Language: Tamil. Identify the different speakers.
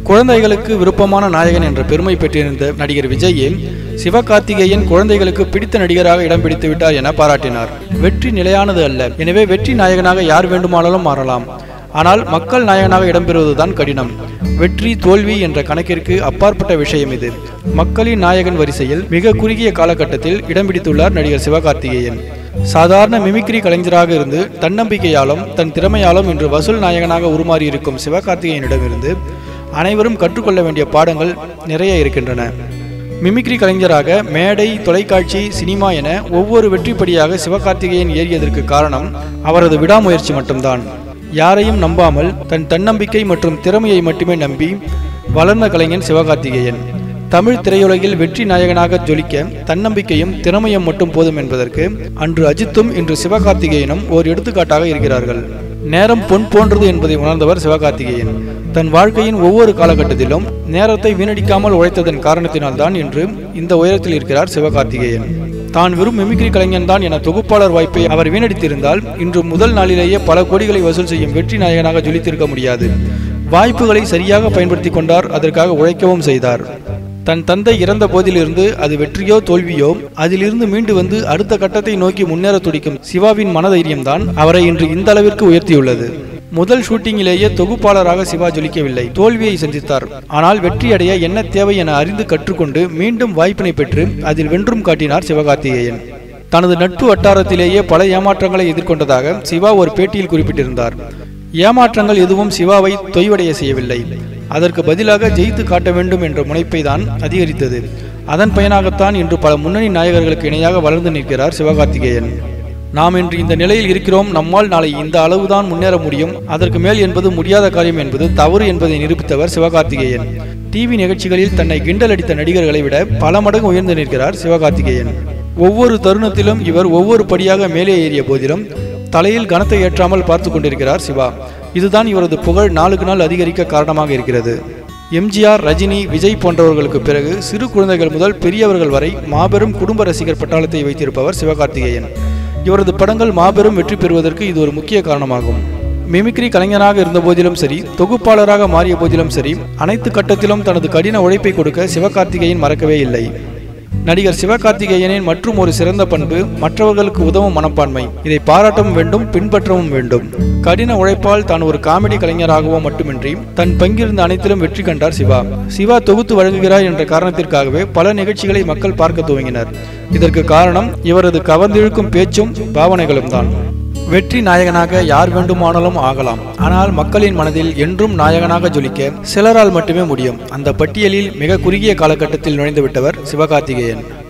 Speaker 1: குழந்தைகளுக்கு விருப்பமான நாயகன் என்ற பெருமை பெற்றிருந்த நடிகர் விஜயே சிவகார்த்திகேயன் குழந்தைகளுக்கு பிடித்த நடிகராக இடம் பிடித்து விட்டார் என பாராட்டினார் வெற்றி நிலையானது அல்ல எனவே வெற்றி நாயகனாக யார் வேண்டுமானாலும் மாறலாம் ஆனால் மக்கள் நாயகனாக இடம்பெறுவதுதான் கடினம் வெற்றி தோல்வி என்ற கணக்கிற்கு அப்பாற்பட்ட விஷயம் இது மக்களின் நாயகன் வரிசையில் மிக குறுகிய காலகட்டத்தில் இடம் பிடித்துள்ளார் நடிகர் சிவகார்த்திகேயன் சாதாரண மிமிக்ரி கலைஞராக இருந்து தன்னம்பிக்கையாலும் தன் திறமையாலும் இன்று வசூல் நாயகனாக உருமாறியிருக்கும் சிவகார்த்திகேயனிடமிருந்து அனைவரும் கற்றுக்கொள்ள வேண்டிய பாடங்கள் நிறைய இருக்கின்றன மிமிக்ரி கலைஞராக மேடை தொலைக்காட்சி சினிமா என ஒவ்வொரு வெற்றிப்படியாக சிவகார்த்திகேயன் ஏறியதற்கு காரணம் அவரது விடாமுயற்சி மட்டும்தான் யாரையும் நம்பாமல் தன் தன்னம்பிக்கை மற்றும் திறமையை மட்டுமே நம்பி வளர்ந்த கலைஞன் சிவகார்த்திகேயன் தமிழ் திரையுலகில் வெற்றி நாயகனாக ஜொலிக்க தன்னம்பிக்கையும் திறமையும் மட்டும் போதும் என்பதற்கு அன்று அஜித்தும் இன்று சிவகார்த்திகேயனும் ஓர் எடுத்துக்காட்டாக இருக்கிறார்கள் நேரம் பொன் போன்றது என்பதை உணர்ந்தவர் சிவகார்த்திகேயன் தன் வாழ்க்கையின் ஒவ்வொரு காலகட்டத்திலும் நேரத்தை வீணடிக்காமல் உழைத்ததன் காரணத்தினால்தான் இன்று இந்த உயரத்தில் இருக்கிறார் சிவகார்த்திகேயன் தான் வெறும் மிமிக்ரி கலைஞன் தான் என தொகுப்பாளர் வாய்ப்பை அவர் வீணடித்திருந்தால் இன்று முதல் நாளிலேயே பல கோடிகளை வசூல் செய்யும் வெற்றி நாயகனாக ஜொலித்திருக்க முடியாது வாய்ப்புகளை சரியாக பயன்படுத்தி கொண்டார் அதற்காக உழைக்கவும் செய்தார் தன் தந்தை இறந்த போதிலிருந்து அது வெற்றியோ தோல்வியோ அதிலிருந்து மீண்டு வந்து அடுத்த கட்டத்தை நோக்கி முன்னேற துடிக்கும் சிவாவின் மனதைரியம்தான் அவரை இன்று இந்த அளவிற்கு உயர்த்தியுள்ளது முதல் ஷூட்டிங்கிலேயே தொகுப்பாளராக சிவா ஜொலிக்கவில்லை தோல்வியை சந்தித்தார் ஆனால் வெற்றியடைய என்ன தேவை என அறிந்து கற்றுக்கொண்டு மீண்டும் வாய்ப்பினை பெற்று அதில் வென்றும் காட்டினார் சிவகார்த்திகேயன் தனது நட்பு வட்டாரத்திலேயே பல ஏமாற்றங்களை எதிர்கொண்டதாக சிவா ஒரு பேட்டியில் குறிப்பிட்டிருந்தார் ஏமாற்றங்கள் எதுவும் சிவாவை தொய்வடைய செய்யவில்லை அதற்கு பதிலாக ஜெயித்து காட்ட வேண்டும் என்ற முனைப்பை தான் அதிகரித்தது அதன் பயனாகத்தான் இன்று பல முன்னணி நாயகர்களுக்கு இணையாக வளர்ந்து நிற்கிறார் சிவகார்த்திகேயன் நாம் இன்று இந்த நிலையில் இருக்கிறோம் நம்மால் நாளை இந்த அளவுதான் முன்னேற முடியும் அதற்கு மேல் என்பது முடியாத காரியம் என்பது தவறு என்பதை நிரூபித்தவர் சிவகார்த்திகேயன் டிவி நிகழ்ச்சிகளில் தன்னை கிண்டல் அடித்த நடிகர்களை விட பல மடங்கு உயர்ந்து நிற்கிறார் சிவகார்த்திகேயன் ஒவ்வொரு தருணத்திலும் இவர் ஒவ்வொரு படியாக மேலே ஏறிய போதிலும் தலையில் கனத்தை ஏற்றாமல் பார்த்து கொண்டிருக்கிறார் சிவா இதுதான் இவரது புகழ் நாளுக்கு நாள் அதிகரிக்க காரணமாக இருக்கிறது எம்ஜிஆர் ரஜினி விஜய் போன்றவர்களுக்கு பிறகு சிறு குழந்தைகள் முதல் பெரியவர்கள் வரை மாபெரும் குடும்ப ரசிகர் பட்டாளத்தை வைத்திருப்பவர் சிவகார்த்திகேயன் இவரது படங்கள் மாபெரும் வெற்றி பெறுவதற்கு இது ஒரு முக்கிய காரணமாகும் மிமிக்ரி கலைஞராக இருந்த போதிலும் சரி தொகுப்பாளராக மாறிய போதிலும் சரி அனைத்து கட்டத்திலும் தனது கடின உழைப்பை கொடுக்க சிவகார்த்திகேயன் மறக்கவே இல்லை நடிகர் சிவகார்த்திகேயனின் மற்றும் ஒரு சிறந்த பண்பு மற்றவர்களுக்கு உதவும் மனப்பான்மை இதை பாராட்டவும் வேண்டும் பின்பற்றவும் வேண்டும் கடின உழைப்பால் தான் ஒரு காமெடி கலைஞராகவோ மட்டுமின்றி தன் பங்கிருந்த அனைத்திலும் வெற்றி கண்டார் சிவா சிவா தொகுத்து வழங்குகிறார் என்ற காரணத்திற்காகவே பல நிகழ்ச்சிகளை மக்கள் பார்க்க துவங்கினர் இதற்கு காரணம் இவரது கவர்ந்திழுக்கும் பேச்சும் பாவனைகளும் தான் வெற்றி நாயகனாக யார் வேண்டுமானாலும் ஆகலாம் ஆனால் மக்களின் மனதில் என்றும் நாயகனாக ஜொலிக்க சிலரால் மட்டுமே முடியும் அந்த பட்டியலில் மிக குறுகிய காலகட்டத்தில் நுழைந்துவிட்டவர் சிவகார்த்திகேயன்